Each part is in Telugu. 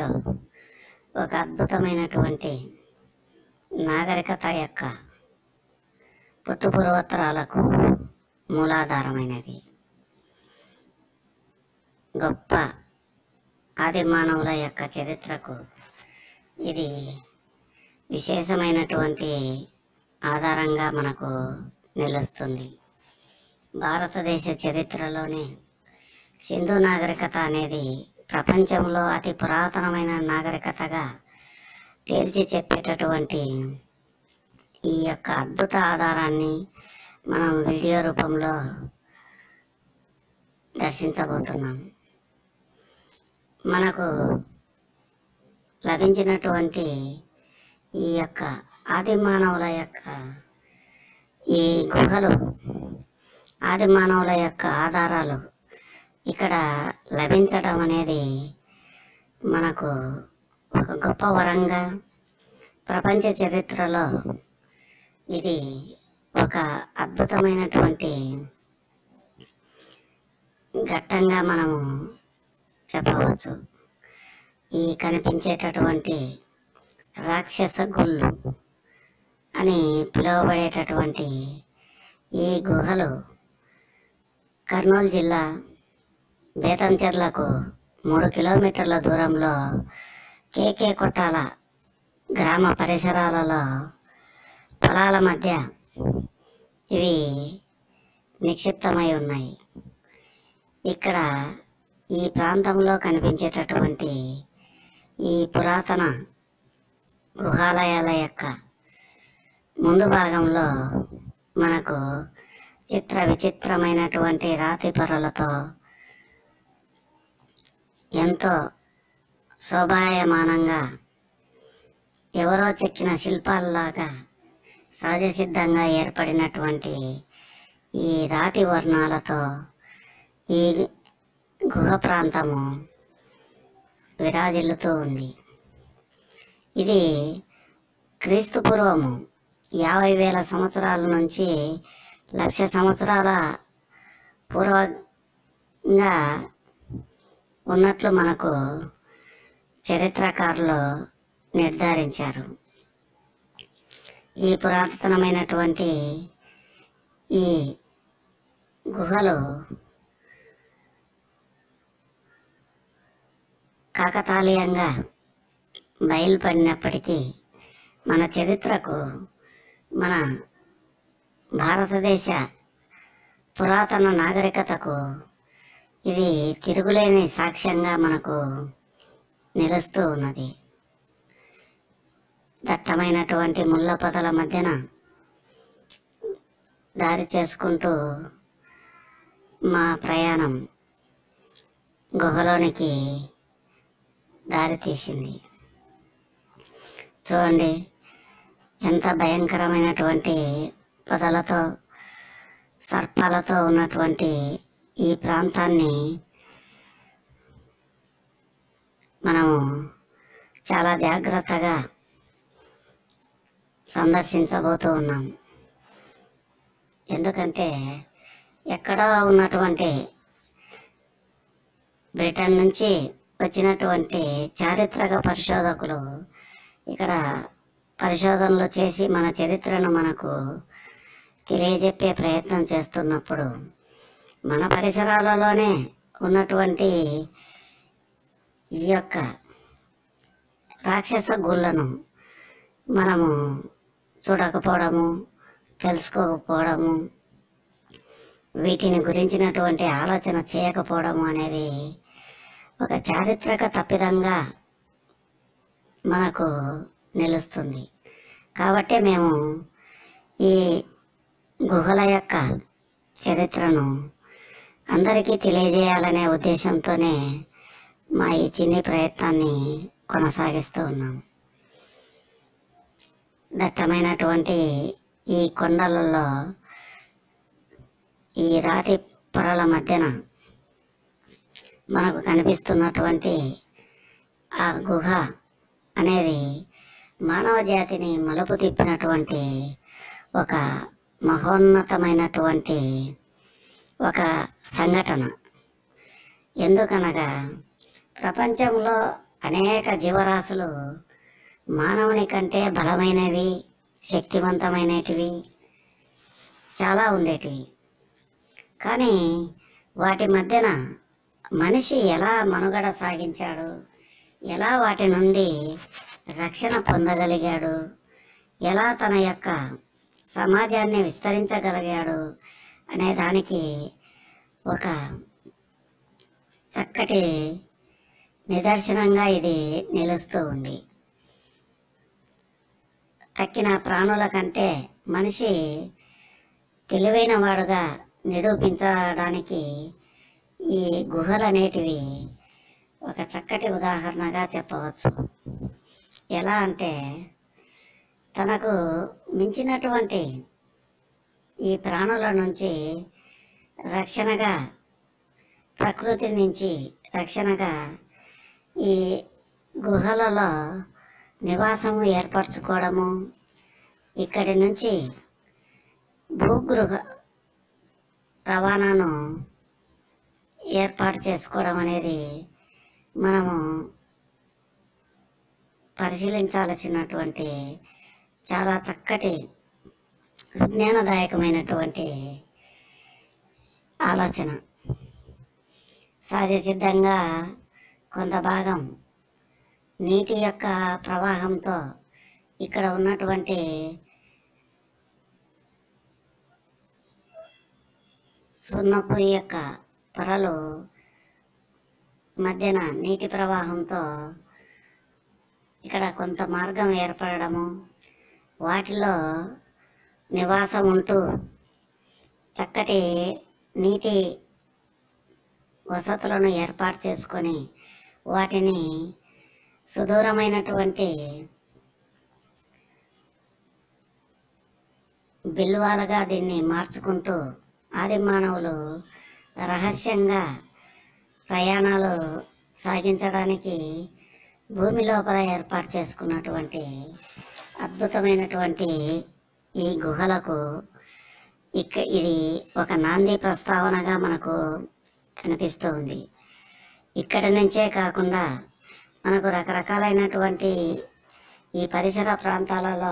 ఒక అద్భుతమైనటువంటి నాగరికత యొక్క పుట్టుపూర్వోత్తరాలకు మూలాధారమైనది గొప్ప ఆది మానవుల యొక్క చరిత్రకు ఇది విశేషమైనటువంటి ఆధారంగా మనకు నిలుస్తుంది భారతదేశ చరిత్రలోనే సింధు నాగరికత అనేది ప్రపంచంలో అతి పురాతనమైన నాగరికతగా తేల్చి చెప్పేటటువంటి ఈ యొక్క అద్భుత ఆధారాన్ని మనం వీడియో రూపంలో దర్శించబోతున్నాం మనకు లభించినటువంటి ఈ యొక్క ఆది మానవుల యొక్క ఈ గుహలు ఆది మానవుల యొక్క ఆధారాలు ఇక్కడ లభించడం అనేది మనకు ఒక గొప్ప వరంగా ప్రపంచ చరిత్రలో ఇది ఒక అద్భుతమైనటువంటి ఘట్టంగా మనము చెప్పవచ్చు ఈ కనిపించేటటువంటి రాక్షస గుళ్ళు అని పిలువబడేటటువంటి ఈ గుహలు కర్నూలు జిల్లా బేతంచెర్లకు మూడు కిలోమీటర్ల దూరంలో కేకే కొట్టాల గ్రామ పరిసరాలలో పొలాల మధ్య ఇవి నిక్షిప్తమై ఉన్నాయి ఇక్కడ ఈ ప్రాంతంలో కనిపించేటటువంటి ఈ పురాతన గుహాలయాల యొక్క ముందు భాగంలో మనకు చిత్ర విచిత్రమైనటువంటి రాతి పొరలతో ఎంతో శోభాయమానంగా ఎవరో చెక్కిన శిల్పాల్లాగా సహజ సిద్ధంగా ఏర్పడినటువంటి ఈ రాతి వర్ణాలతో ఈ గుహ ప్రాంతము విరాజిల్లుతూ ఉంది ఇది క్రీస్తు పూర్వము యాభై వేల సంవత్సరాల నుంచి లక్ష సంవత్సరాల పూర్వంగా ఉన్నట్లు మనకు చరిత్రకారులు నిర్ధారించారు ఈ పురాతనమైనటువంటి ఈ గుహలు కాకతాళీయంగా బయలుపడినప్పటికీ మన చరిత్రకు మన భారతదేశ పురాతన నాగరికతకు ఇది తిరుగులేని సాక్ష్యంగా మనకు నిలుస్తూ ఉన్నది దట్టమైనటువంటి ముళ్ళ పొదల మధ్యన దారి చేసుకుంటూ మా ప్రయాణం గుహలోనికి దారి తీసింది చూడండి ఎంత భయంకరమైనటువంటి పొదలతో సర్పాలతో ఉన్నటువంటి ఈ ప్రాంతాన్ని మనము చాలా జాగ్రత్తగా సందర్శించబోతూ ఉన్నాం ఎందుకంటే ఎక్కడో ఉన్నటువంటి బ్రిటన్ నుంచి వచ్చినటువంటి చారిత్రక పరిశోధకులు ఇక్కడ పరిశోధనలు చేసి మన చరిత్రను మనకు తెలియజెప్పే ప్రయత్నం చేస్తున్నప్పుడు మన పరిసరాలలోనే ఉన్నటువంటి ఈ యొక్క రాక్షస గుళ్ళను మనము చూడకపోవడము తెలుసుకోకపోవడము వీటిని గురించినటువంటి ఆలోచన చేయకపోవడము అనేది ఒక చారిత్రక తప్పిదంగా మనకు నిలుస్తుంది కాబట్టి మేము ఈ గుహల యొక్క చరిత్రను అందరికీ తెలియజేయాలనే ఉద్దేశంతోనే మా ఈ చిన్ని ప్రయత్నాన్ని కొనసాగిస్తూ ఉన్నాం దట్టమైనటువంటి ఈ కొండలలో ఈ రాతి పొరల మధ్యన మనకు కనిపిస్తున్నటువంటి ఆ గుహ అనేది మానవ జాతిని మలుపు తిప్పినటువంటి ఒక మహోన్నతమైనటువంటి ఒక సంఘటన ఎందుకనగా ప్రపంచంలో అనేక జీవరాశులు మానవుని కంటే బలమైనవి శక్తివంతమైనటివి చాలా ఉండేటివి కానీ వాటి మధ్యన మనిషి ఎలా మనుగడ సాగించాడు ఎలా వాటి నుండి రక్షణ పొందగలిగాడు ఎలా తన యొక్క సమాజాన్ని విస్తరించగలిగాడు అనే దానికి ఒక చక్కటి నిదర్శనంగా ఇది నిలుస్తూ ఉంది తక్కిన ప్రాణుల కంటే మనిషి తెలివైన వాడుగా నిరూపించడానికి ఈ గుహలు అనేటివి ఒక చక్కటి ఉదాహరణగా చెప్పవచ్చు ఎలా అంటే తనకు మించినటువంటి ఈ ప్రాణుల నుంచి రక్షణగా ప్రకృతి నుంచి రక్షణగా ఈ గుహలలో నివాసము ఏర్పరచుకోవడము ఇక్కడి నుంచి భూగృహ రవాణాను ఏర్పాటు చేసుకోవడం అనేది మనము పరిశీలించాల్సినటువంటి చాలా చక్కటి విజ్ఞానదాయకమైనటువంటి ఆలోచన సహజ సిద్ధంగా కొంత భాగం నీటి యొక్క ప్రవాహంతో ఇక్కడ ఉన్నటువంటి సున్నపు యొక్క పొరలు మధ్యన నీటి ప్రవాహంతో ఇక్కడ కొంత మార్గం ఏర్పడము వాటిలో నివాసం ఉంటూ చక్కటి నీటి వసతులను ఏర్పాటు చేసుకొని వాటిని సుదూరమైనటువంటి బిల్వాలుగా దీన్ని మార్చుకుంటూ ఆది మానవులు రహస్యంగా ప్రయాణాలు సాగించడానికి భూమి లోపల ఏర్పాటు చేసుకున్నటువంటి అద్భుతమైనటువంటి ఈ గుహలకు ఇక ఇది ఒక నాంది ప్రస్తావనగా మనకు కనిపిస్తూ ఉంది ఇక్కడి నుంచే కాకుండా మనకు రకరకాలైనటువంటి ఈ పరిసర ప్రాంతాలలో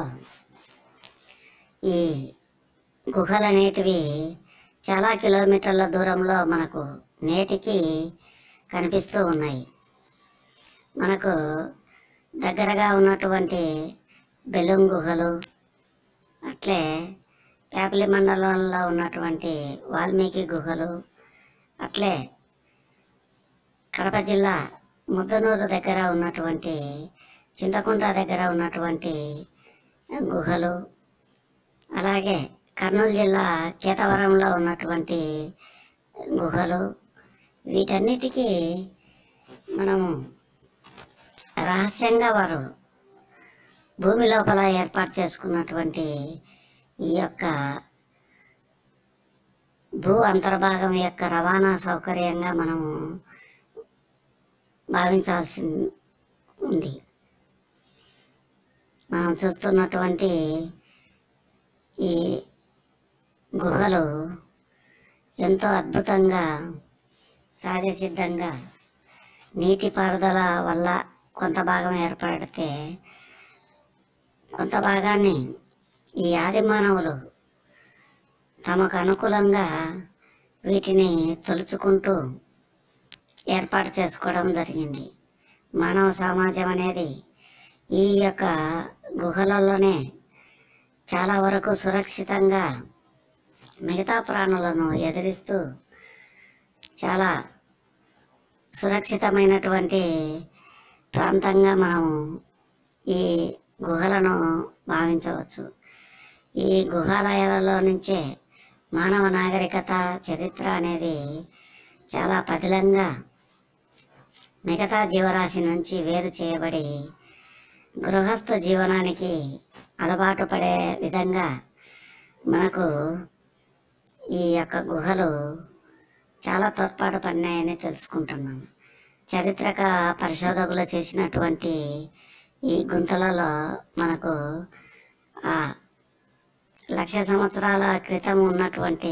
ఈ గుహలు అనేటివి చాలా కిలోమీటర్ల దూరంలో మనకు నేటికి కనిపిస్తూ ఉన్నాయి మనకు దగ్గరగా ఉన్నటువంటి బెలుం గుహలు అట్లే పేపలి మండలంలో ఉన్నటువంటి వాల్మీకి గుహలు అట్లే కడప జిల్లా ముద్దనూరు దగ్గర ఉన్నటువంటి చింతకుంట దగ్గర ఉన్నటువంటి గుహలు అలాగే కర్నూలు జిల్లా కేతవరంలో ఉన్నటువంటి గుహలు వీటన్నిటికీ మనము రహస్యంగా వారు భూమి లోపల ఏర్పాటు చేసుకున్నటువంటి ఈ యొక్క భూ అంతర్భాగం యొక్క రవాణా సౌకర్యంగా మనము భావించాల్సి ఉంది మనం చూస్తున్నటువంటి ఈ గుహలు ఎంతో అద్భుతంగా సహజ సిద్ధంగా నీటి పారుదల వల్ల కొంత భాగం ఏర్పడితే కొంత భాగాన్ని ఈ ఆది మానవులు తమకు అనుకూలంగా వీటిని తొలుచుకుంటూ ఏర్పాటు చేసుకోవడం జరిగింది మానవ సమాజం అనేది ఈ యొక్క గుహలలోనే చాలా వరకు సురక్షితంగా మిగతా ప్రాణులను ఎదిరిస్తూ చాలా సురక్షితమైనటువంటి ప్రాంతంగా మనము ఈ గుహలను భావించవచ్చు ఈ గుహాలయాలలో నుంచే మానవ నాగరికత చరిత్ర అనేది చాలా పదిలంగా మిగతా జీవరాశి నుంచి వేరు చేయబడి గృహస్థ జీవనానికి అలవాటు పడే విధంగా మనకు ఈ యొక్క గుహలు చాలా తోడ్పాటు పడినాయని తెలుసుకుంటున్నాం చారిత్రక పరిశోధకులు చేసినటువంటి ఈ గుంతలలో మనకు ఆ లక్ష సంవత్సరాల క్రితం ఉన్నటువంటి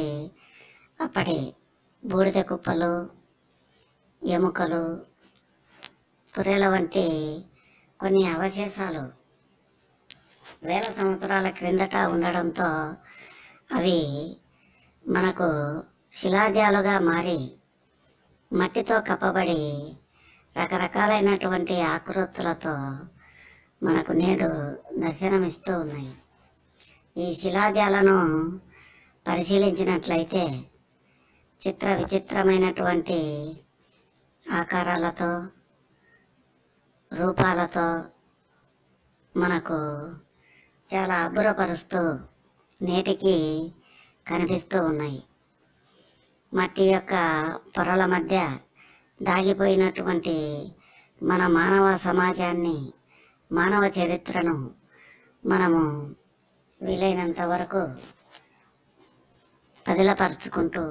అప్పటి బూడిద కుప్పలు ఎముకలు పుర్రెల వంటి కొన్ని అవశేషాలు వేల సంవత్సరాల క్రిందట ఉండడంతో అవి మనకు శిలాజాలుగా మారి మట్టితో కప్పబడి రకరకాలైనటువంటి ఆకృతులతో మనకు నేడు దర్శనమిస్తూ ఉన్నాయి ఈ శిలాజాలను పరిశీలించినట్లయితే చిత్ర విచిత్రమైనటువంటి ఆకారాలతో రూపాలతో మనకు చాలా అబ్బురపరుస్తూ నేటికి కనిపిస్తూ ఉన్నాయి మట్టి యొక్క పొరల మధ్య దాగిపోయినటువంటి మన మానవ సమాజాన్ని మానవ చరిత్రను మనము వీలైనంత వరకు పదిలపరుచుకుంటూ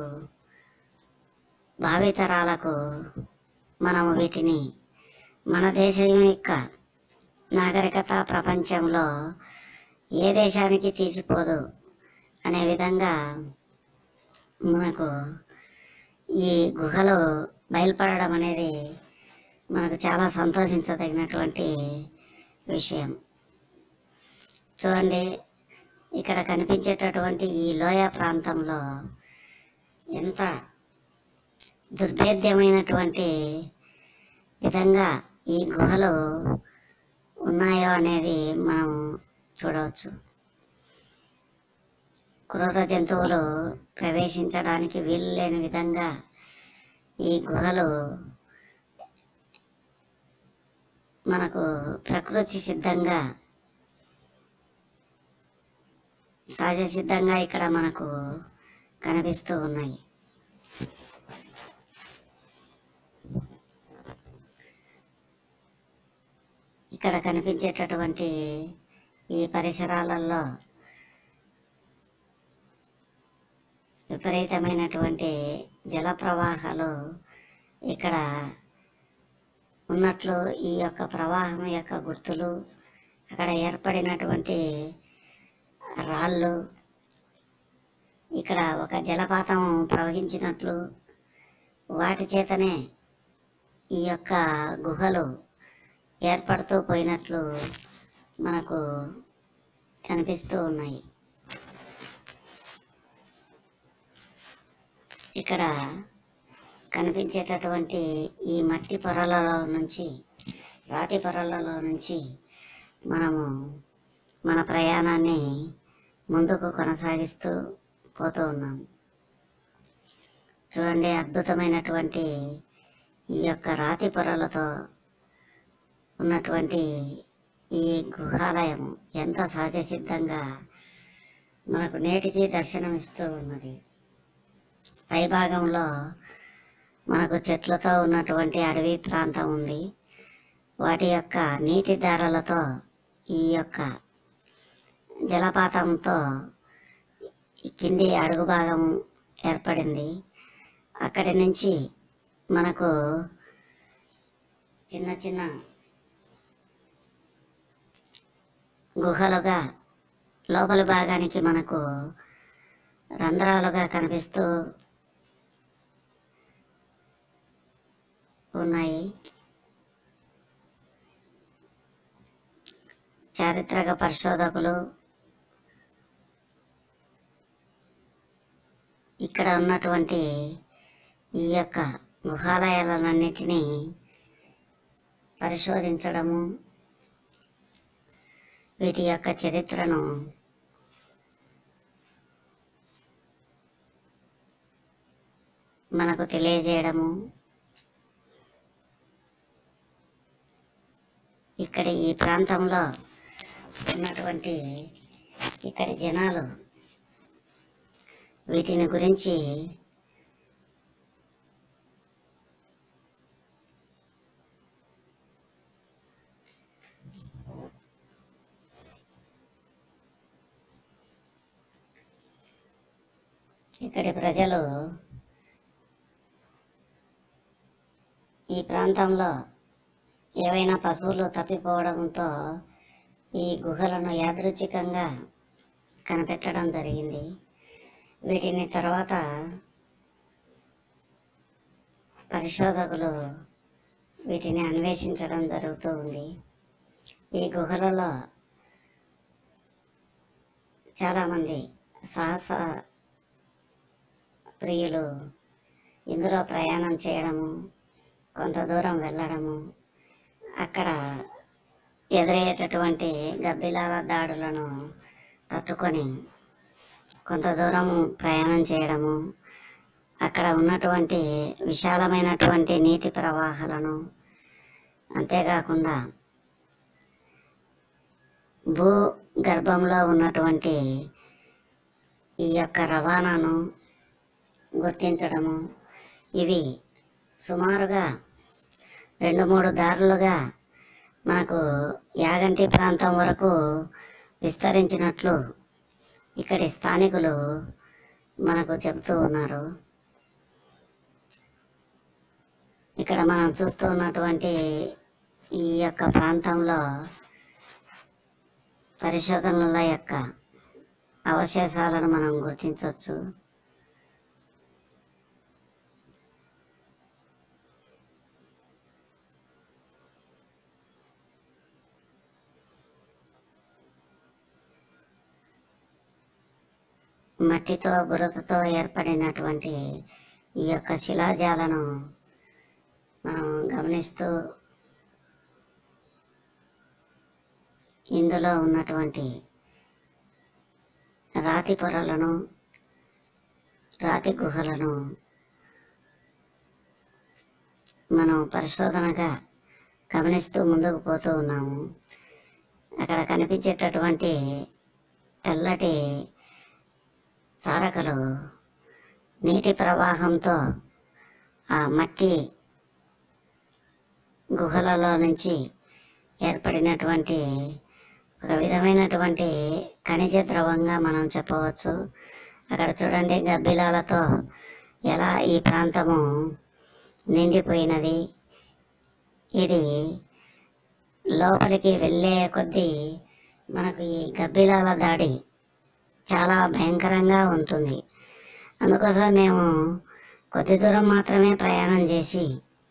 భావితరాలకు మనము వీటిని మన దేశం యొక్క నాగరికత ప్రపంచంలో ఏ దేశానికి తీసిపోదు అనే విధంగా మనకు ఈ గుహలు బయలుపడడం అనేది మనకు చాలా సంతోషించదగినటువంటి విషయం చూడండి ఇక్కడ కనిపించేటటువంటి ఈ లోయ ప్రాంతంలో ఎంత దుర్భేద్యమైనటువంటి విధంగా ఈ గుహలు ఉన్నాయో అనేది మనం చూడవచ్చు క్రూర జంతువులు ప్రవేశించడానికి వీలు లేని విధంగా ఈ గుహలు మనకు ప్రకృతి సిద్ధంగా సహజ సిద్ధంగా ఇక్కడ మనకు కనిపిస్తూ ఉన్నాయి ఇక్కడ కనిపించేటటువంటి ఈ పరిసరాలలో విపరీతమైనటువంటి జల ప్రవాహాలు ఇక్కడ ఉన్నట్లు ఈ యొక్క ప్రవాహం యొక్క గుర్తులు అక్కడ ఏర్పడినటువంటి రాళ్ళు ఇక్కడ ఒక జలపాతం ప్రవహించినట్లు వాటి చేతనే ఈ యొక్క గుహలు ఏర్పడుతూ పోయినట్లు మనకు కనిపిస్తూ ఉన్నాయి ఇక్కడ కనిపించేటటువంటి ఈ మట్టి పొరలలో నుంచి రాతి పొరలలో నుంచి మనము మన ప్రయాణాన్ని ముందుకు కొనసాగిస్తూ పోతూ ఉన్నాం చూడండి అద్భుతమైనటువంటి ఈ యొక్క రాతి పొరలతో ఉన్నటువంటి ఈ గుహాలయం ఎంత సహజ సిద్ధంగా మనకు నేటికి దర్శనమిస్తూ ఉన్నది పైభాగంలో మనకు చెట్లతో ఉన్నటువంటి అడవి ప్రాంతం ఉంది వాటి యొక్క నీటి ధారలతో ఈ యొక్క జలపాతంతో ఈ కింది అడుగు భాగం ఏర్పడింది అక్కడి నుంచి మనకు చిన్న చిన్న గుహలుగా లోపలి భాగానికి మనకు రంధ్రాలుగా కనిపిస్తూ ఉన్నాయి చారిత్రక పరిశోధకులు ఇక్కడ ఉన్నటువంటి ఈ యొక్క గుహాలయాలన్నిటినీ పరిశోధించడము వీటి యొక్క చరిత్రను మనకు తెలియజేయడము ఇక్కడ ఈ ప్రాంతంలో ఉన్నటువంటి ఇక్కడి జనాలు వీటిని గురించి ఇక్కడి ప్రజలు ఈ ప్రాంతంలో ఏవైనా పశువులు తప్పిపోవడంతో ఈ గుహలను యాదృచ్ఛికంగా కనిపెట్టడం జరిగింది వీటిని తర్వాత పరిశోధకులు వీటిని అన్వేషించడం జరుగుతూ ఉంది ఈ గుహలలో చాలామంది సాహస ప్రియులు ఇందులో ప్రయాణం చేయడము కొంత దూరం వెళ్ళడము అక్కడ ఎదురయ్యేటటువంటి గబ్బిలాల దాడులను తట్టుకొని కొంత దూరం ప్రయాణం చేయడము అక్కడ ఉన్నటువంటి విశాలమైనటువంటి నీటి ప్రవాహాలను అంతేకాకుండా భూ గర్భంలో ఉన్నటువంటి ఈ యొక్క రవాణాను గుర్తించడము ఇవి సుమారుగా రెండు మూడు దారులుగా మనకు యాగంటి ప్రాంతం వరకు విస్తరించినట్లు ఇక్కడి స్థానికులు మనకు చెబుతూ ఉన్నారు ఇక్కడ మనం చూస్తూ ఉన్నటువంటి ఈ యొక్క ప్రాంతంలో పరిశోధనల యొక్క అవశేషాలను మనం గుర్తించవచ్చు మట్టితో బురదతో ఏర్పడినటువంటి ఈ యొక్క శిలాజాలను మనం గమనిస్తూ ఇందులో ఉన్నటువంటి రాతి పొరలను రాతి గుహలను మనం పరిశోధనగా గమనిస్తూ ముందుకు పోతూ ఉన్నాము అక్కడ కనిపించేటటువంటి తెల్లటి చారకలు నీటి ప్రవాహంతో ఆ మట్టి గుహలలో నుంచి ఏర్పడినటువంటి ఒక విధమైనటువంటి ఖనిజ ద్రవంగా మనం చెప్పవచ్చు అక్కడ చూడండి గబ్బిలాలతో ఎలా ఈ ప్రాంతము నిండిపోయినది ఇది లోపలికి వెళ్ళే కొద్దీ మనకు ఈ గబ్బిలాల దాడి చాలా భయంకరంగా ఉంటుంది అందుకోసం మేము కొద్ది దూరం మాత్రమే ప్రయాణం చేసి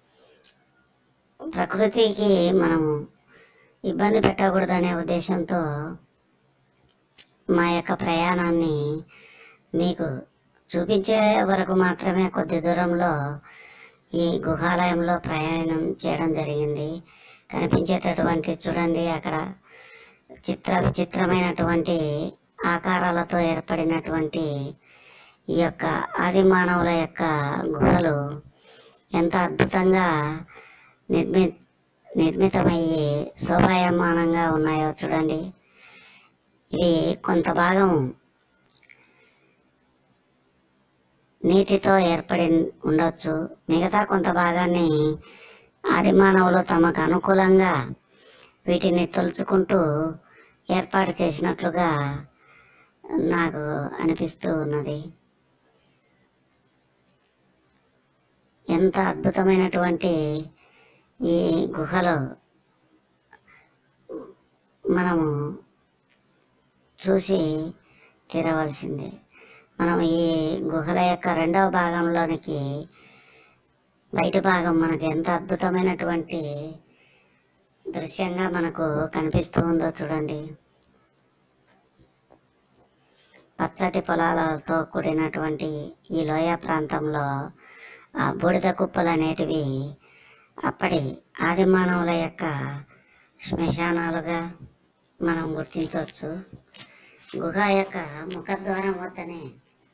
ప్రకృతికి మనము ఇబ్బంది పెట్టకూడదనే ఉద్దేశంతో మా యొక్క ప్రయాణాన్ని మీకు చూపించే వరకు మాత్రమే కొద్ది దూరంలో ఈ గుహాలయంలో ప్రయాణం చేయడం జరిగింది కనిపించేటటువంటి చూడండి అక్కడ చిత్ర విచిత్రమైనటువంటి ఆకారాలతో ఏర్పడినటువంటి ఈ యొక్క ఆది మానవుల యొక్క గుహలు ఎంత అద్భుతంగా నిర్మి నిర్మితమయ్యి శోభాయమానంగా ఉన్నాయో చూడండి ఇవి కొంత భాగం నీటితో ఏర్పడి ఉండొచ్చు మిగతా కొంత భాగాన్ని ఆది మానవులు తమకు అనుకూలంగా వీటిని తొలుచుకుంటూ ఏర్పాటు చేసినట్లుగా నాకు అనిపిస్తూ ఉన్నది ఎంత అద్భుతమైనటువంటి ఈ గుహలో మనము చూసి తీరవలసిందే మనం ఈ గుహల యొక్క రెండవ భాగంలోనికి బయట భాగం మనకు ఎంత అద్భుతమైనటువంటి దృశ్యంగా మనకు కనిపిస్తూ ఉందో చూడండి పచ్చటి పొలాలతో కూడినటువంటి ఈ లోయ ప్రాంతంలో ఆ బూడిద కుప్పలు అనేటివి అప్పటి ఆది మానవుల యొక్క శ్మశానాలుగా మనం గుర్తించవచ్చు గుహ యొక్క ముఖద్వారం వద్దనే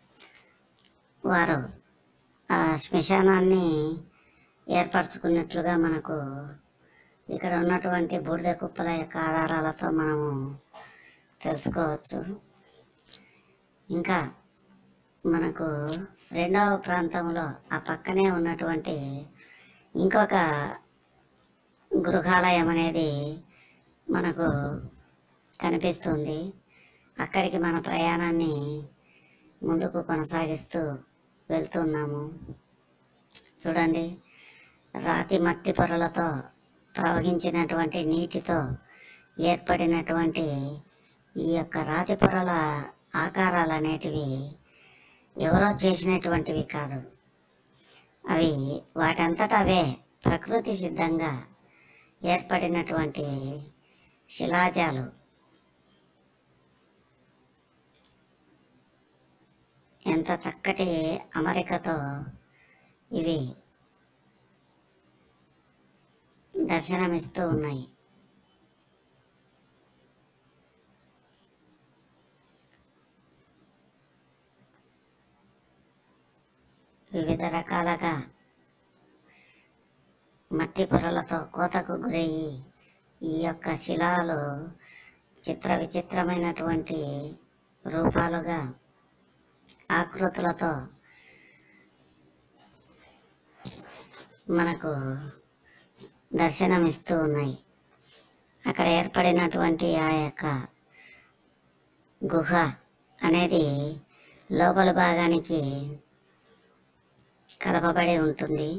వారు ఆ శ్మశానాన్ని ఏర్పరచుకున్నట్లుగా మనకు ఇక్కడ ఉన్నటువంటి బూడిద కుప్పల యొక్క ఆధారాలతో మనము తెలుసుకోవచ్చు ఇంకా మనకు రెండవ ప్రాంతంలో ఆ పక్కనే ఉన్నటువంటి ఇంకొక గృహాలయం అనేది మనకు కనిపిస్తుంది అక్కడికి మన ప్రయాణాన్ని ముందుకు కొనసాగిస్తూ వెళ్తున్నాము చూడండి రాతి మట్టి పొరలతో ప్రవహించినటువంటి నీటితో ఏర్పడినటువంటి ఈ యొక్క రాతి పొరల ఆకారాలు అనేటివి ఎవరో చేసినటువంటివి కాదు అవి వాటంతట అవే ప్రకృతి సిద్ధంగా ఏర్పడినటువంటి శిలాజాలు ఎంత చక్కటి అమరికతో ఇవి దర్శనమిస్తూ ఉన్నాయి వివిధ రకాలుగా మట్టి పొరలతో కోతకు గురయ్యి ఈ యొక్క శిలాలు చిత్ర విచిత్రమైనటువంటి రూపాలుగా ఆకృతులతో మనకు దర్శనమిస్తూ ఉన్నాయి అక్కడ ఏర్పడినటువంటి ఆ యొక్క గుహ అనేది లోపల భాగానికి కలపబడి ఉంటుంది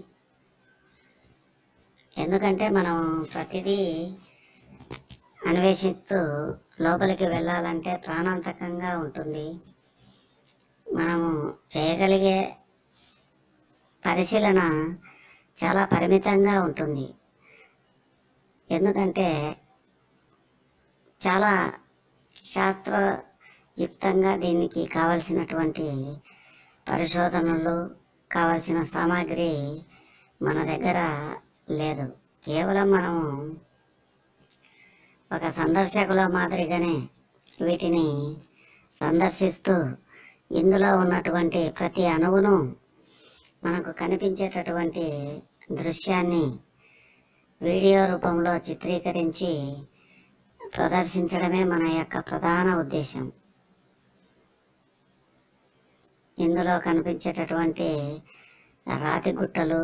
ఎందుకంటే మనం ప్రతిదీ అన్వేషిస్తూ లోపలికి వెళ్ళాలంటే ప్రాణాంతకంగా ఉంటుంది మనము చేయగలిగే పరిశీలన చాలా పరిమితంగా ఉంటుంది ఎందుకంటే చాలా శాస్త్రయుక్తంగా దీనికి కావలసినటువంటి పరిశోధనలు కావలసిన సామాగ్రి మన దగ్గర లేదు కేవలం మనము ఒక సందర్శకుల మాదిరిగానే వీటిని సందర్శిస్తూ ఇందులో ఉన్నటువంటి ప్రతి అణువును మనకు కనిపించేటటువంటి దృశ్యాన్ని వీడియో రూపంలో చిత్రీకరించి ప్రదర్శించడమే మన యొక్క ప్రధాన ఉద్దేశం ఇందులో కనిపించేటటువంటి రాతి గుట్టలు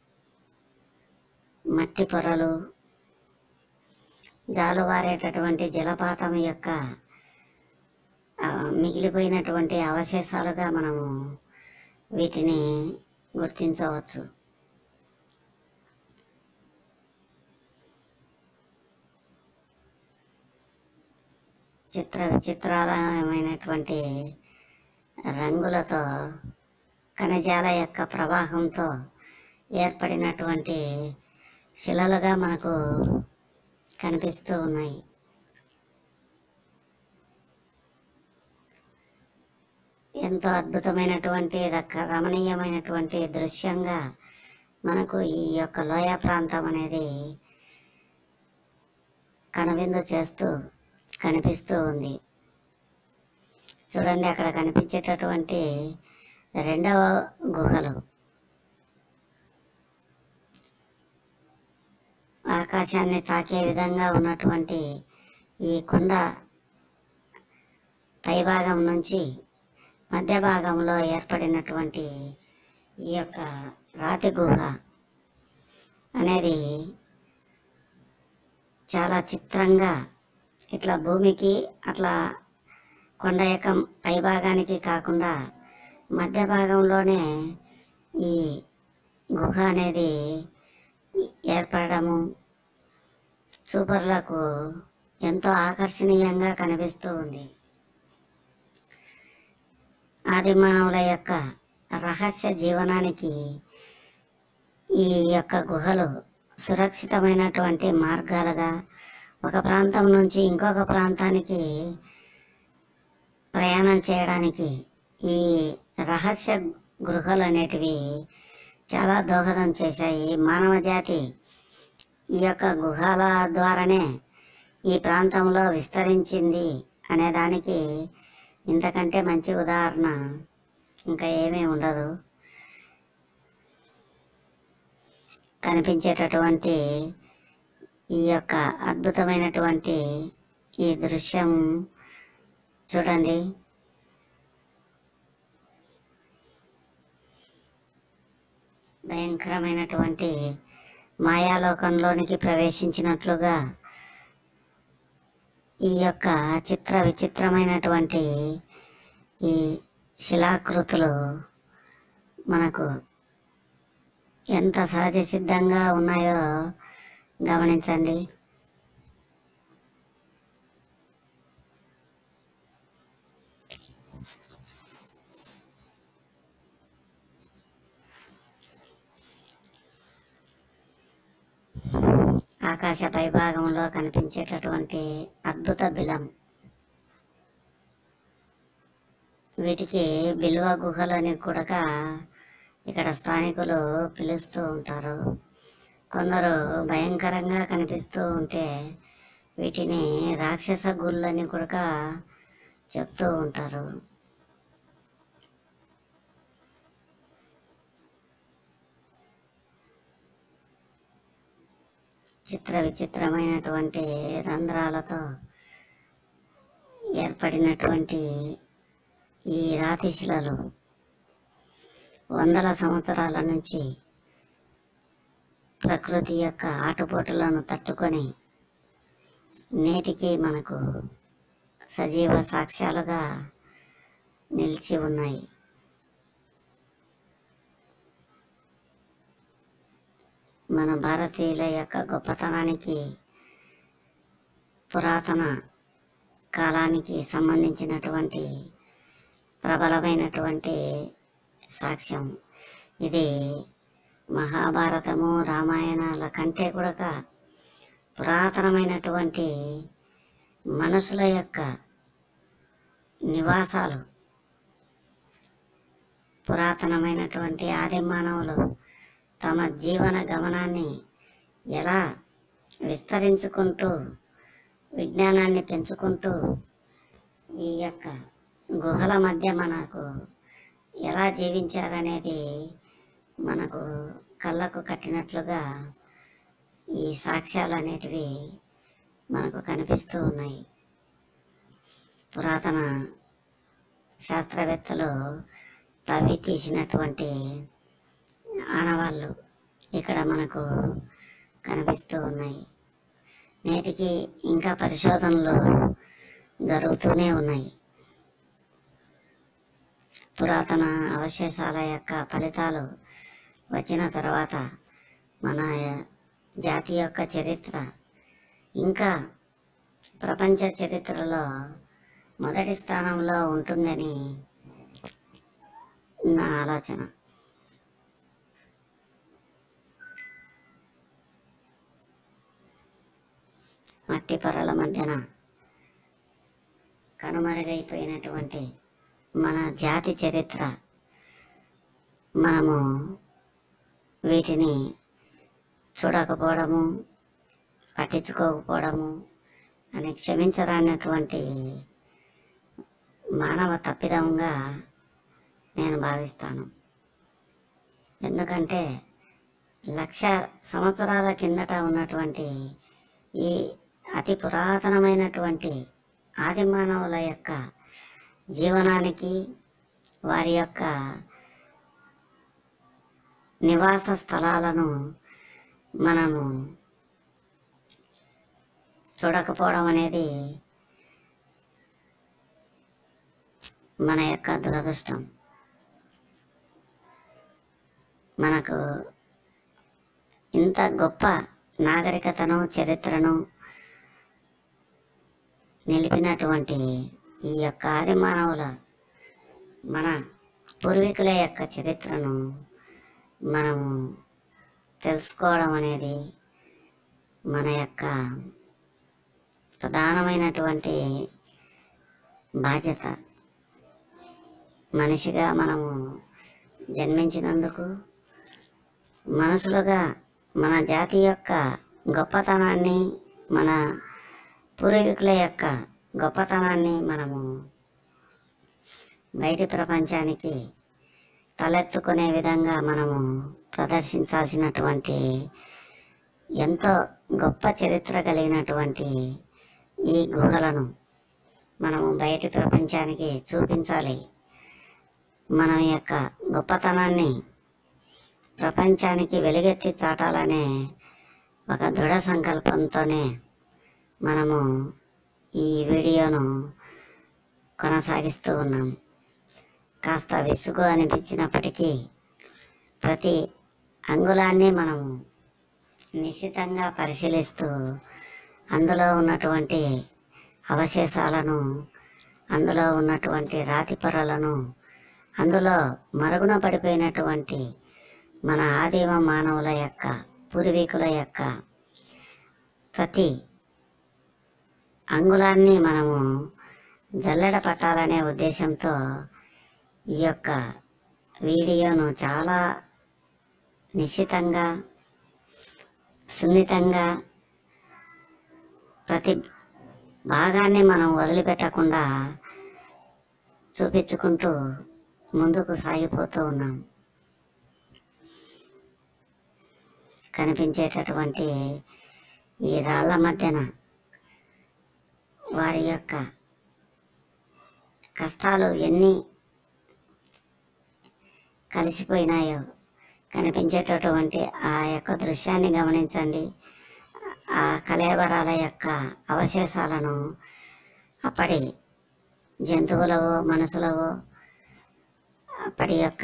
మట్టి పొరలు జాలువారేటటువంటి జలపాతం యొక్క ఆ, మిగిలిపోయినటువంటి అవశేషాలుగా మనము వీటిని గుర్తించవచ్చు చిత్ర విచిత్రాలమైనటువంటి రంగులతో ఖనిజాల యొక్క ప్రవాహంతో ఏర్పడినటువంటి శిలలుగా మనకు కనిపిస్తూ ఉన్నాయి ఎంతో అద్భుతమైనటువంటి రక రమణీయమైనటువంటి దృశ్యంగా మనకు ఈ యొక్క లోయ ప్రాంతం అనేది కనువిందు చేస్తూ కనిపిస్తూ ఉంది చూడండి అక్కడ కనిపించేటటువంటి రెండవ గుహలు ఆకాశాన్ని తాకే విధంగా ఉన్నటువంటి ఈ కొండ పైభాగం నుంచి మధ్య భాగంలో ఏర్పడినటువంటి ఈ యొక్క రాతి గుహ అనేది చాలా చిత్రంగా ఇట్లా భూమికి అట్లా కొండ యొక్క పైభాగానికి కాకుండా మధ్య భాగంలోనే ఈ గుహ అనేది ఏర్పడము చూపర్లకు ఎంతో ఆకర్షణీయంగా కనిపిస్తూ ఉంది ఆది మానవుల యొక్క రహస్య జీవనానికి ఈ యొక్క గుహలు సురక్షితమైనటువంటి మార్గాలుగా ఒక ప్రాంతం నుంచి ఇంకొక ప్రాంతానికి ప్రయాణం చేయడానికి ఈ రహస్య గృహలు అనేటివి చాలా దోహదం చేశాయి మానవ జాతి ఈ యొక్క గుహల ద్వారానే ఈ ప్రాంతంలో విస్తరించింది అనే దానికి ఇంతకంటే మంచి ఉదాహరణ ఇంకా ఏమీ ఉండదు కనిపించేటటువంటి ఈ యొక్క అద్భుతమైనటువంటి ఈ దృశ్యం చూడండి భయంకరమైనటువంటి మాయాలోకంలోనికి ప్రవేశించినట్లుగా ఈ యొక్క చిత్ర విచిత్రమైనటువంటి ఈ శిలాకృతులు మనకు ఎంత సహజ సిద్ధంగా ఉన్నాయో గమనించండి ఆకాశ పైభాగంలో కనిపించేటటువంటి అద్భుత బిలం వీటికి బిల్వ గుహలని కూడా ఇక్కడ స్థానికులు పిలుస్తూ ఉంటారు కొందరు భయంకరంగా కనిపిస్తూ ఉంటే వీటిని రాక్షస గుళ్ళని కూడా చెప్తూ ఉంటారు చిత్ర విచిత్రమైనటువంటి రంధ్రాలతో ఏర్పడినటువంటి ఈ రాతి శిలలు వందల సంవత్సరాల నుంచి ప్రకృతి యొక్క ఆటుపోటులను తట్టుకొని నేటికి మనకు సజీవ సాక్ష్యాలుగా నిలిచి ఉన్నాయి మన భారతీయుల యొక్క గొప్పతనానికి పురాతన కాలానికి సంబంధించినటువంటి ప్రబలమైనటువంటి సాక్ష్యం ఇది మహాభారతము రామాయణాల కంటే కూడా పురాతనమైనటువంటి మనుషుల యొక్క నివాసాలు పురాతనమైనటువంటి ఆది మానవులు తమ జీవన గమనాన్ని ఎలా విస్తరించుకుంటూ విజ్ఞానాన్ని పెంచుకుంటూ ఈ యొక్క గుహల మధ్య మనకు ఎలా జీవించారనేది మనకు కళ్ళకు కట్టినట్లుగా ఈ సాక్ష్యాలు అనేటివి మనకు కనిపిస్తూ ఉన్నాయి పురాతన శాస్త్రవేత్తలు తవ్వి తీసినటువంటి ఆనవాళ్ళు ఇక్కడ మనకు కనిపిస్తూ ఉన్నాయి నేటికి ఇంకా పరిశోధనలు జరుగుతూనే ఉన్నాయి పురాతన అవశేషాల యొక్క ఫలితాలు వచ్చిన తర్వాత మన జాతి యొక్క చరిత్ర ఇంకా ప్రపంచ చరిత్రలో మొదటి స్థానంలో ఉంటుందని నా ఆలోచన మట్టి పొరల మధ్యన కనుమరుగైపోయినటువంటి మన జాతి చరిత్ర మనము వీటిని చూడకపోవడము పట్టించుకోకపోవడము అని క్షమించరానటువంటి మానవ తప్పిదంగా నేను భావిస్తాను ఎందుకంటే లక్ష సంవత్సరాల కిందట ఉన్నటువంటి ఈ అతి పురాతనమైనటువంటి ఆది మానవుల యొక్క జీవనానికి వారి యొక్క నివాస స్థలాలను మనము చూడకపోవడం అనేది మన యొక్క దురదృష్టం మనకు ఇంత గొప్ప నాగరికతను చరిత్రను నిలిపినటువంటి ఈ యొక్క ఆది మానవుల మన పూర్వీకుల యొక్క చరిత్రను మనము తెలుసుకోవడం అనేది మన యొక్క ప్రధానమైనటువంటి బాధ్యత మనిషిగా మనము జన్మించినందుకు మనుషులుగా మన జాతి యొక్క గొప్పతనాన్ని మన పూర్వీకుల యొక్క గొప్పతనాన్ని మనము బయటి ప్రపంచానికి తలెత్తుకునే విధంగా మనము ప్రదర్శించాల్సినటువంటి ఎంతో గొప్ప చరిత్ర కలిగినటువంటి ఈ గుహలను మనము బయటి ప్రపంచానికి చూపించాలి మన యొక్క గొప్పతనాన్ని ప్రపంచానికి వెలుగెత్తి చాటాలనే ఒక దృఢ సంకల్పంతోనే మనము ఈ వీడియోను కొనసాగిస్తూ ఉన్నాం కాస్త విసుగు అనిపించినప్పటికీ ప్రతి అంగుళాన్ని మనము నిశ్చితంగా పరిశీలిస్తూ అందులో ఉన్నటువంటి అవశేషాలను అందులో ఉన్నటువంటి రాతి పొరలను అందులో మరుగున పడిపోయినటువంటి మన ఆదిమ మానవుల యొక్క పూర్వీకుల యొక్క ప్రతి అంగుళాన్ని మనము జల్లెడ పట్టాలనే ఉద్దేశంతో ఈ యొక్క వీడియోను చాలా నిశ్చితంగా సున్నితంగా ప్రతి భాగాన్ని మనం వదిలిపెట్టకుండా చూపించుకుంటూ ముందుకు సాగిపోతూ ఉన్నాం కనిపించేటటువంటి ఈ రాళ్ళ మధ్యన వారి యొక్క కష్టాలు ఎన్ని కలిసిపోయినాయో కనిపించేటటువంటి ఆ యొక్క దృశ్యాన్ని గమనించండి ఆ కలేబరాల యొక్క అవశేషాలను అప్పటి జంతువులవో మనుషులవో అప్పటి యొక్క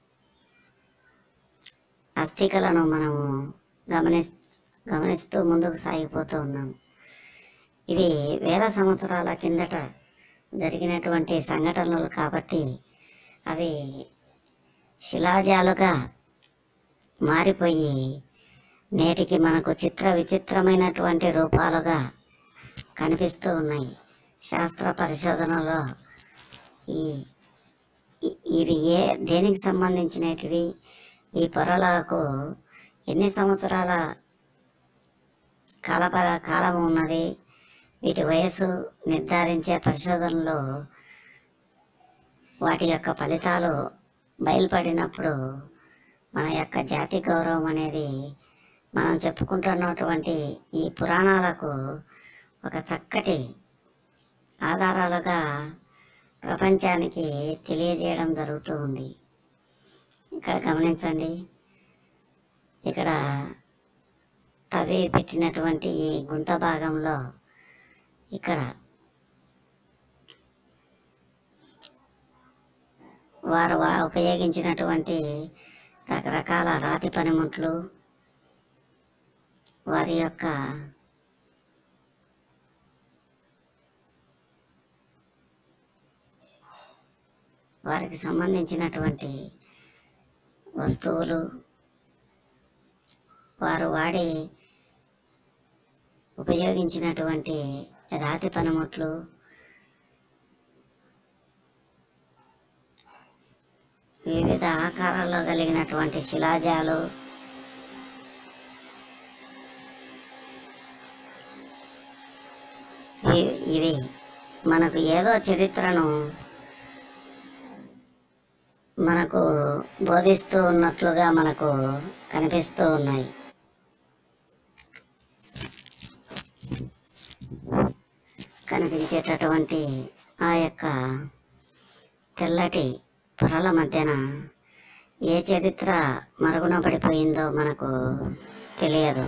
అస్థికలను మనము గమనిస్ గమనిస్తూ ముందుకు సాగిపోతూ ఉన్నాం ఇవి వేల సంవత్సరాల కిందట జరిగినటువంటి సంఘటనలు కాబట్టి అవి శిలాజాలుగా మారిపోయి నేటికి మనకు చిత్ర విచిత్రమైనటువంటి రూపాలుగా కనిపిస్తూ ఉన్నాయి శాస్త్ర పరిశోధనలో ఈ ఇ- ఇవి ఏ దేనికి సంబంధించినటివి ఈ పొరలకు ఎన్ని సంవత్సరాల కాలపర కాలం ఉన్నది వీటి వయసు నిర్ధారించే పరిశోధనలు వాటి యొక్క ఫలితాలు బయలుపడినప్పుడు మన యొక్క జాతి గౌరవం అనేది మనం చెప్పుకుంటున్నటువంటి ఈ పురాణాలకు ఒక చక్కటి ఆధారాలుగా ప్రపంచానికి తెలియజేయడం జరుగుతూ ఉంది ఇక్కడ గమనించండి ఇక్కడ తవ్వి పెట్టినటువంటి ఈ గుంత భాగంలో ఇక్కడ వారు వా- ఉపయోగించినటువంటి రకరకాల రాతి పనిముట్లు వారి యొక్క వారికి సంబంధించినటువంటి వస్తువులు వారు వాడి ఉపయోగించినటువంటి రాతి పనిముట్లు వివిధ ఆకారాల్లో కలిగినటువంటి శిలాజాలు ఇ- ఇవి మనకు ఏదో చరిత్రను మనకు బోధిస్తూ ఉన్నట్లుగా మనకు కనిపిస్తూ ఉన్నాయి కనిపించేటటువంటి ఆ యొక్క తెల్లటి పొరల మధ్యన ఏ చరిత్ర మరుగున పడిపోయిందో మనకు తెలియదు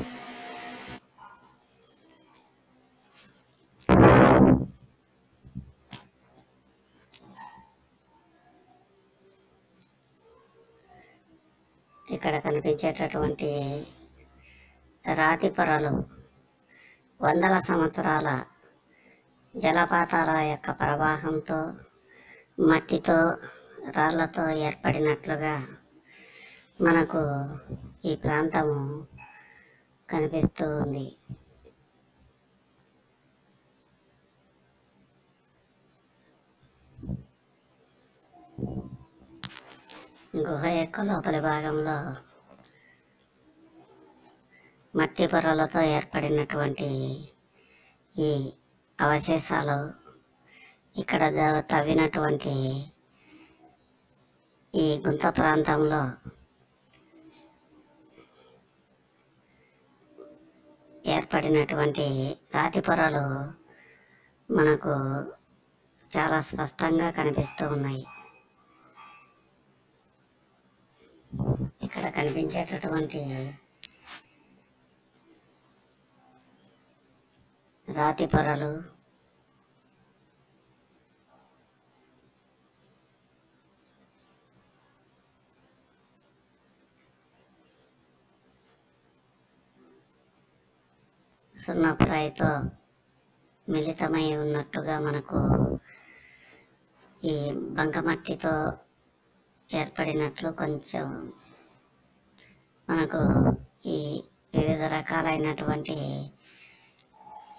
ఇక్కడ కనిపించేటటువంటి రాతి పొరలు వందల సంవత్సరాల జలపాతాల యొక్క ప్రవాహంతో మట్టితో రాళ్లతో ఏర్పడినట్లుగా మనకు ఈ ప్రాంతము కనిపిస్తూ ఉంది గుహ యొక్క లోపలి భాగంలో మట్టి పొరలతో ఏర్పడినటువంటి ఈ అవశేషాలు ఇక్కడ ద- తవ్వినటువంటి ఈ గుంత ప్రాంతంలో ఏర్పడినటువంటి రాతి పొరలు మనకు చాలా స్పష్టంగా కనిపిస్తూ ఉన్నాయి ఇక్కడ కనిపించేటటువంటి రాతి పొరలు సున్నప్రాయితో మిళితమై ఉన్నట్టుగా మనకు ఈ బంకమట్టితో ఏర్పడినట్లు కొంచెం మనకు ఈ వివిధ రకాలైనటువంటి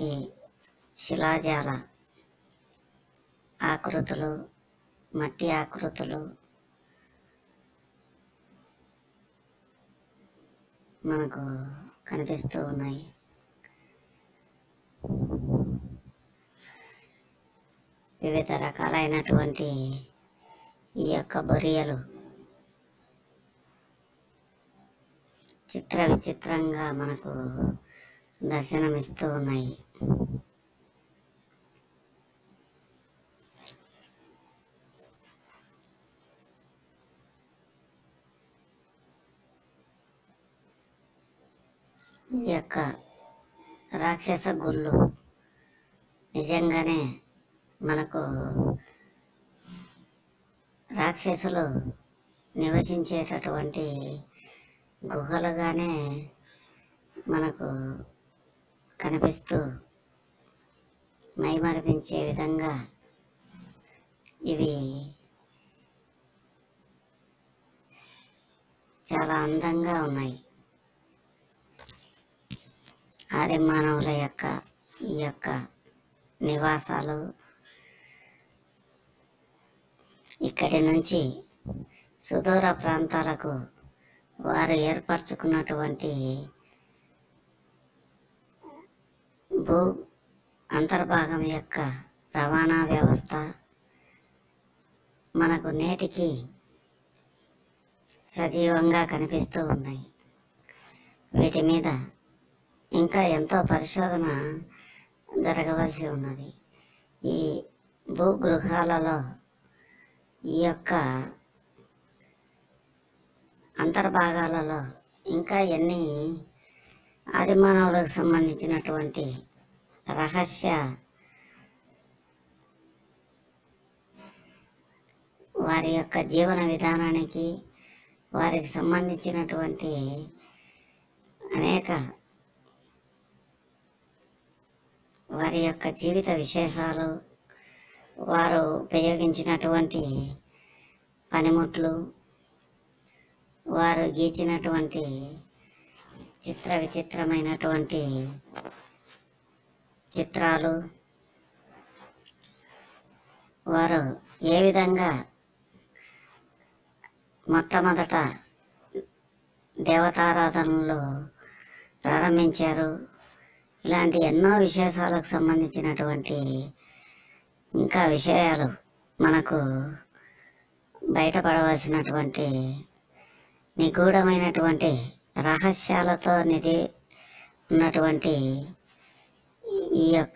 ఈ శిలాజాల ఆకృతులు మట్టి ఆకృతులు మనకు కనిపిస్తూ ఉన్నాయి వివిధ రకాలైనటువంటి ఈ యొక్క బొరియలు చిత్ర విచిత్రంగా మనకు దర్శనమిస్తూ ఉన్నాయి ఈ యొక్క రాక్షస గుళ్ళు నిజంగానే మనకు రాక్షసులు నివసించేటటువంటి గుహలుగానే మనకు కనిపిస్తూ మైమరిపించే విధంగా ఇవి చాలా అందంగా ఉన్నాయి ఆది మానవుల యొక్క ఈ యొక్క నివాసాలు ఇక్కడి నుంచి సుదూర ప్రాంతాలకు వారు ఏర్పరచుకున్నటువంటి భూ అంతర్భాగం యొక్క రవాణా వ్యవస్థ మనకు నేటికి సజీవంగా కనిపిస్తూ ఉన్నాయి వీటి మీద ఇంకా ఎంతో పరిశోధన జరగవలసి ఉన్నది ఈ భూగృహాలలో ఈ యొక్క అంతర్భాగాలలో ఇంకా ఎన్ని ఆదిమానవులకు సంబంధించినటువంటి రహస్య వారి యొక్క జీవన విధానానికి వారికి సంబంధించినటువంటి అనేక వారి యొక్క జీవిత విశేషాలు వారు ఉపయోగించినటువంటి పనిముట్లు వారు గీచినటువంటి చిత్ర విచిత్రమైనటువంటి చిత్రాలు వారు ఏ విధంగా మొట్టమొదట దేవతారాధనలు ప్రారంభించారు ఇలాంటి ఎన్నో విశేషాలకు సంబంధించినటువంటి ఇంకా విషయాలు మనకు బయటపడవలసినటువంటి నిగూఢమైనటువంటి రహస్యాలతో నిధి ఉన్నటువంటి ఈ యొక్క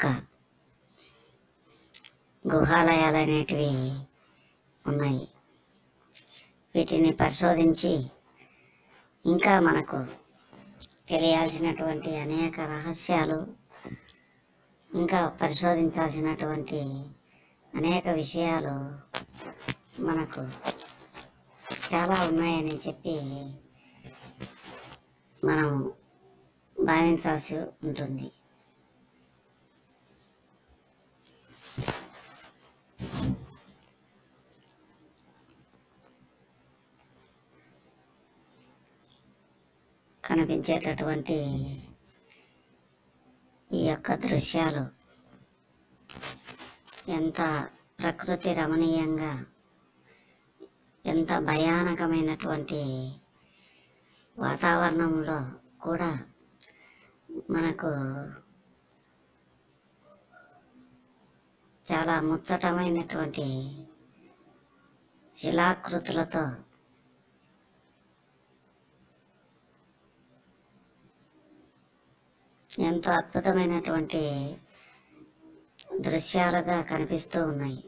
గుహాలయాలు అనేటివి ఉన్నాయి వీటిని పరిశోధించి ఇంకా మనకు తెలియాల్సినటువంటి అనేక రహస్యాలు ఇంకా పరిశోధించాల్సినటువంటి అనేక విషయాలు మనకు చాలా ఉన్నాయని చెప్పి మనం భావించాల్సి ఉంటుంది కనిపించేటటువంటి ఈ యొక్క దృశ్యాలు ఎంత ప్రకృతి రమణీయంగా ఎంత భయానకమైనటువంటి వాతావరణంలో కూడా మనకు చాలా ముచ్చటమైనటువంటి శిలాకృతులతో ఎంతో అద్భుతమైనటువంటి దృశ్యాలుగా కనిపిస్తూ ఉన్నాయి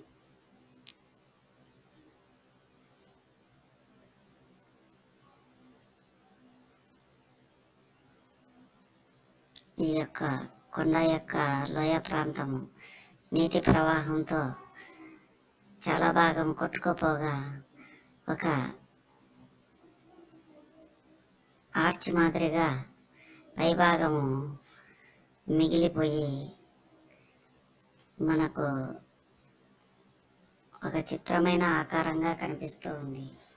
ఈ యొక్క కొండ యొక్క లోయ ప్రాంతము నీటి ప్రవాహంతో చాలా భాగం కొట్టుకుపోగా ఒక ఆర్చ్ మాదిరిగా పైభాగము మిగిలిపోయి మనకు ఒక చిత్రమైన ఆకారంగా కనిపిస్తూ ఉంది